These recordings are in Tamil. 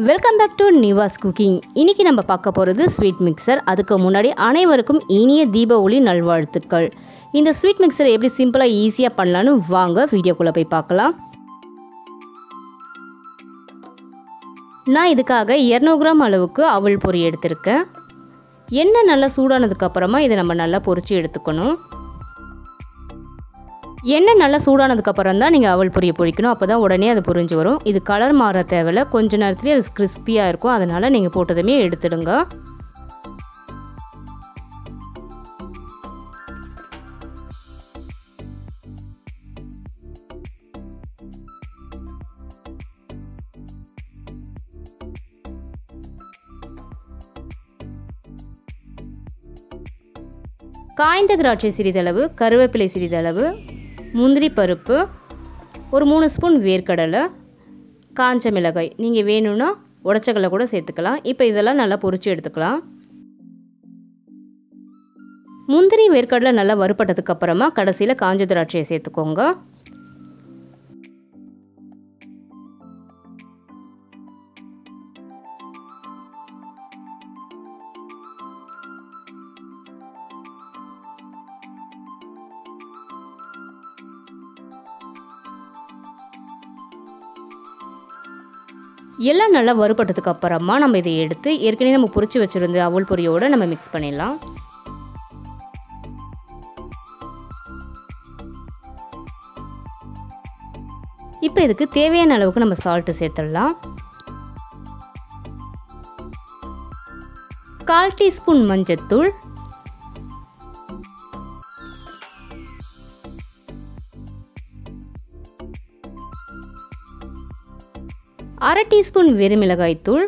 welcome back to Nivas cooking இன்னைக்கு நம்ம பார்க்க போகிறது ஸ்வீட் மிக்சர் அதுக்கு முன்னாடி அனைவருக்கும் இனிய தீப ஒளி நல்வாழ்த்துக்கள் இந்த ஸ்வீட் மிக்சர் எப்படி சிம்பிளாக ஈஸியாக பண்ணலான்னு வாங்க வீடியோக்குள்ளே போய் பார்க்கலாம் நான் இதுக்காக இரநூறு கிராம் அளவுக்கு அவல் பொரி எடுத்திருக்கேன் எண்ணெய் நல்லா சூடானதுக்கு அப்புறமா இதை நம்ம நல்லா பொரிச்சு எடுத்துக்கணும் எண்ணெய் நல்லா சூடானதுக்கு அப்புறம் தான் நீங்கள் அவல் பொரியை பொரிக்கணும் அப்போ தான் உடனே அது பொரிஞ்சு வரும் இது கலர் மாற தேவையில்ல கொஞ்ச நேரத்துலேயே அது கிறிஸ்பியாக இருக்கும் அதனால் நீங்கள் போட்டதுமே எடுத்துடுங்க காய்ந்த திராட்சை சிறிதளவு கருவேப்பிலை சிறிதளவு முந்திரி பருப்பு ஒரு மூணு ஸ்பூன் வேர்க்கடலை காஞ்ச மிளகாய் நீங்கள் வேணும்னா உடச்சக்கடலை கூட சேர்த்துக்கலாம் இப்போ இதெல்லாம் நல்லா பொரிச்சு எடுத்துக்கலாம் முந்திரி வேர்க்கடலை நல்லா வறுப்பட்டதுக்கு அப்புறமா கடைசியில் காஞ்ச திராட்சையை சேர்த்துக்கோங்க எல்லாம் நல்லா வறுபட்டதுக்கு அப்புறமா நம்ம இதை எடுத்து ஏற்கனவே நம்ம பொரிச்சு வச்சுருந்த அவல் பொரியோடு நம்ம மிக்ஸ் பண்ணிடலாம் இப்போ இதுக்கு தேவையான அளவுக்கு நம்ம சால்ட்டு சேர்த்துடலாம் கால் டீஸ்பூன் மஞ்சத்தூள் அரை டீஸ்பூன் வெறுமிளகாய் தூள்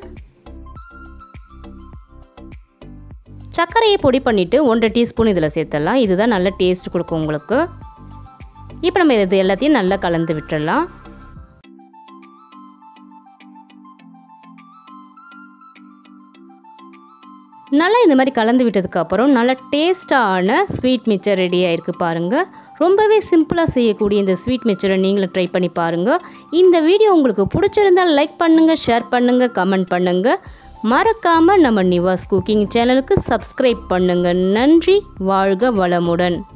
சர்க்கரையை பொடி பண்ணிவிட்டு ஒன்றரை டீஸ்பூன் இதில் சேர்த்துடலாம் இதுதான் நல்ல டேஸ்ட் கொடுக்கும் உங்களுக்கு இப்போ நம்ம இது எல்லாத்தையும் நல்லா கலந்து விட்டுடலாம் நல்லா இந்த மாதிரி கலந்து விட்டதுக்கு அப்புறம் நல்ல டேஸ்டான ஸ்வீட் மிக்சர் ரெடி ஆயிருக்கு பாருங்கள் ரொம்பவே சிம்பிளாக செய்யக்கூடிய இந்த ஸ்வீட் மிக்சரை நீங்களும் ட்ரை பண்ணி பாருங்கள் இந்த வீடியோ உங்களுக்கு பிடிச்சிருந்தால் லைக் பண்ணுங்கள் ஷேர் பண்ணுங்கள் கமெண்ட் பண்ணுங்கள் மறக்காமல் நம்ம நிவாஸ் குக்கிங் சேனலுக்கு சப்ஸ்கிரைப் பண்ணுங்கள் நன்றி வாழ்க வளமுடன்